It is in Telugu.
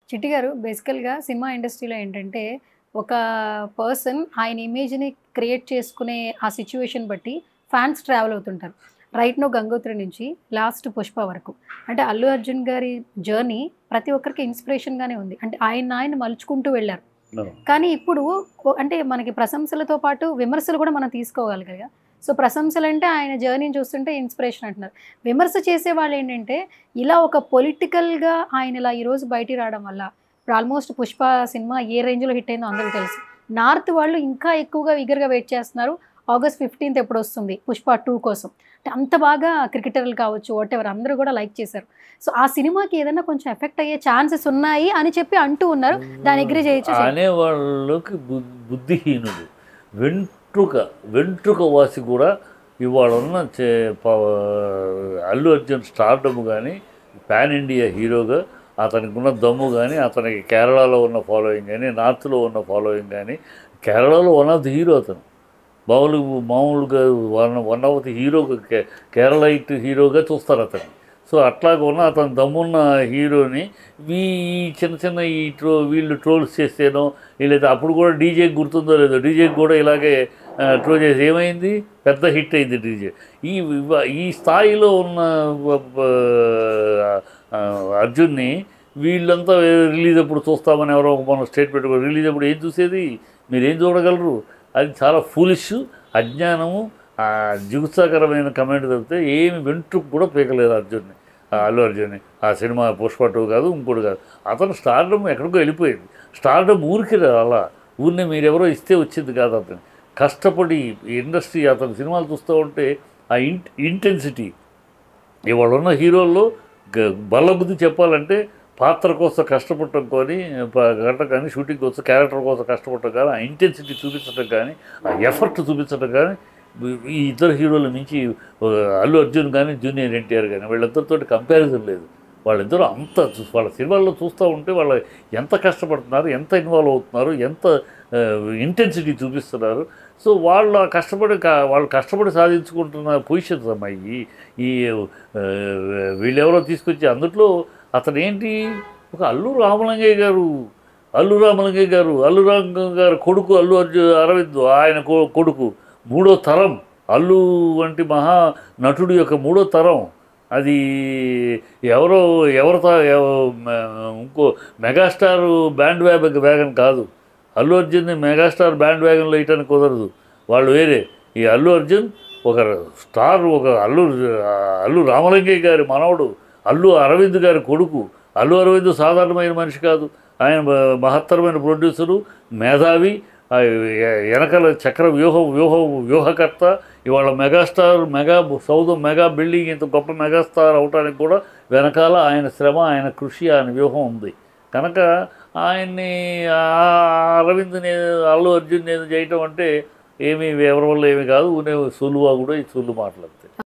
చిట్టి గారు బేసికల్గా సినిమా ఇండస్ట్రీలో ఏంటంటే ఒక పర్సన్ ఆయన ఇమేజ్ని క్రియేట్ చేసుకునే ఆ సిచ్యువేషన్ బట్టి ఫ్యాన్స్ ట్రావెల్ అవుతుంటారు రైట్ నో గంగోత్రి నుంచి లాస్ట్ పుష్ప వరకు అంటే అల్లు అర్జున్ గారి జర్నీ ప్రతి ఒక్కరికి ఇన్స్పిరేషన్గానే ఉంది అంటే ఆయన ఆయన మలుచుకుంటూ వెళ్ళారు కానీ ఇప్పుడు ఓ- అంటే మనకి ప్రశంసలతో పాటు విమర్శలు కూడా మనం తీసుకోవాలి కదా సో ప్రశంసలు అంటే ఆయన జర్నీని చూస్తుంటే ఇన్స్పిరేషన్ అంటున్నారు విమర్శ చేసే వాళ్ళు ఏంటంటే ఇలా ఒక పొలిటికల్గా ఆయన ఇలా ఈరోజు బయటికి రావడం వల్ల ఇప్పుడు ఆల్మోస్ట్ పుష్ప సినిమా ఏ రేంజ్లో హిట్ అయిందో అందరికీ తెలుసు నార్త్ వాళ్ళు ఇంకా ఎక్కువగా ఈగర్గా వెయిట్ చేస్తున్నారు ఆగస్ట్ ఫిఫ్టీన్త్ ఎప్పుడు వస్తుంది పుష్ప టూ కోసం అంటే అంత బాగా క్రికెటర్లు కావచ్చు వాట్ ఎవర్ అందరూ కూడా లైక్ చేశారు సో ఆ సినిమాకి ఏదైనా కొంచెం ఎఫెక్ట్ అయ్యే ఛాన్సెస్ ఉన్నాయి అని చెప్పి అంటూ ఉన్నారు దాని అగ్రి చేయొచ్చు అనేవాళ్ళకి బు బుద్ధిహీనుడు వెంట్రుక వెంట్రుక వాసి కూడా ఇవాళ ఉన్న చే- ప- అల్లు అర్జున్ స్టార్డమ్ కానీ పాన్ ఇండియా హీరోగా అతనికి ఉన్న దమ్ము కానీ అతనికి కేరళలో ఉన్న ఫాలోయింగ్ కానీ నార్త్లో ఉన్న ఫాలోయింగ్ కానీ కేరళలో వన్ ఆఫ్ ది హీరో అతను మామూలు మామూలుగా one one of the hero కేరళైట్ హీరోగా చూస్తారు అతన్ని సో అట్లాగ ఉన్న అతను దమ్మున్న హీరోని ఈ చిన్న చిన్న ఈ ట్రో వీళ్ళు ట్రోల్స్ చేస్తేనో లేదా అప్పుడు కూడా డీజే గుర్తుందో లేదో డీజేకి కూడా ఇలాగే ట్రోల్ చేసి ఏమైంది పెద్ద హిట్ అయింది డీజే ఈ ఇవ- ఈ స్థాయిలో ఉన్న వ- వ- ఆ, అర్జున్ని వీళ్ళంతా రిలీజ్ అప్పుడు చూస్తామని ఎవరో మన స్టేట్ పెట్టుకో రిలీజ్ అప్పుడు ఏం చూసేది మీరు ఏం చూడగలరు అది చాలా ఫూలిష్ అజ్ఞానము ఆ, జుగుత్సాకరమైన కమెంట్ తప్పితే ఏమి వెంట్రుకు కూడా పీకలేదు అర్జున్ని ఆ అల్లు అర్జున్ని ఆ సినిమా పుష్ప టూ కాదు ఇంకోటి కాదు అతను స్టార్డమ్ ఎక్కడికో వెళ్ళిపోయింది స్టార్డమ్ ఊరికి రా అలా ఊరిని మీరెవరో ఇస్తే వచ్చింది కాదు అతను కష్టపడి ఇండస్ట్రీ అతని సినిమాలు చూస్తూ ఉంటే ఆ ఇన్ ఇంటెన్సిటీ ఇవాళ ఉన్న హీరోల్లో గ- బల్లబుద్ధి చెప్పాలంటే పాత్ర కోసం కష్టపడటం కానీ ప- గంట కానీ షూటింగ్ కోసం క్యారెక్టర్ కోసం కష్టపడటం కానీ ఆ ఇంటెన్సిటీ చూపించడం కానీ ఆ ఎఫర్ట్ చూపించడం కానీ ఈ- ఈ ఇద్దరు హీరోల నుంచి ఆ, అల్లు అర్జున్ కానీ జూనియర్ ఎన్టీఆర్ కానీ వీళ్ళిద్దరితో కంపారిజన్ లేదు వాళ్ళిద్దరూ అంత చూ- వాళ్ళ సినిమాల్లో చూస్తూ ఉంటే వాళ్ళ ఎంత కష్టపడుతున్నారు ఎంత ఇన్వాల్వ్ అవుతున్నారు ఎంత ఇంటెన్సిటీ చూపిస్తున్నారు సో వాళ్ళ కష్టపడి కా- వాళ్ళు కష్టపడి సాధించుకుంటున్న పొజిషన్స్ అమ్మా ఈ ఈ ఆ, వీళ్ళెవరో తీసుకొచ్చి అందులో అతను ఏంటి ఒక అల్లు రామలింగయ్య గారు అల్లు రామలింగయ్య గారు అల్లు రామ గారు కొడుకు అల్లు అర్జున్ అరవింద్ ఆయన కొ- కొడుకు మూడో తరం అల్లు వంటి మహా నటుడి యొక్క మూడో తరం అది ఎవరో ఎవరితో ఎవ- మ- ఇంకో మెగాస్టార్ బ్యాండ్ వ్యాగ్ వ్యాగన్ కాదు అల్లు అర్జున్ని మెగాస్టార్ బ్యాండ్ వ్యాగన్లో వేయటానికి కుదరదు వాళ్ళు వేరే ఈ అల్లు అర్జున్ ఒక స్టార్ ఒక అల్లు అల్లు రామలింగయ్య గారి మనవడు అల్లు అరవింద్ గారి కొడుకు అల్లు అరవింద్ సాధారణమైన మనిషి కాదు ఆయన మ- మహత్తరమైన ప్రొడ్యూసరు మేధావి ఆ ఎ- వెనకాల చక్ర వ్యూహ వ్యూహ వ్యూహకర్త ఇవాళ మెగాస్టార్ మెగా సౌదం మెగా బిల్డింగ్ ఇంత గొప్ప మెగాస్టార్ అవటానికి కూడా వెనకాల ఆయన శ్రమ ఆయన కృషి ఆయన వ్యూహం ఉంది కనుక ఆయన్ని ఆ అరవింద్ని అల్లు అర్జున్ నేను చేయటం అంటే ఏమీ ఎవరి వల్ల ఏమీ కాదు ఊనే సులువా కూడా ఈ సుల్లు మాటలు అంతే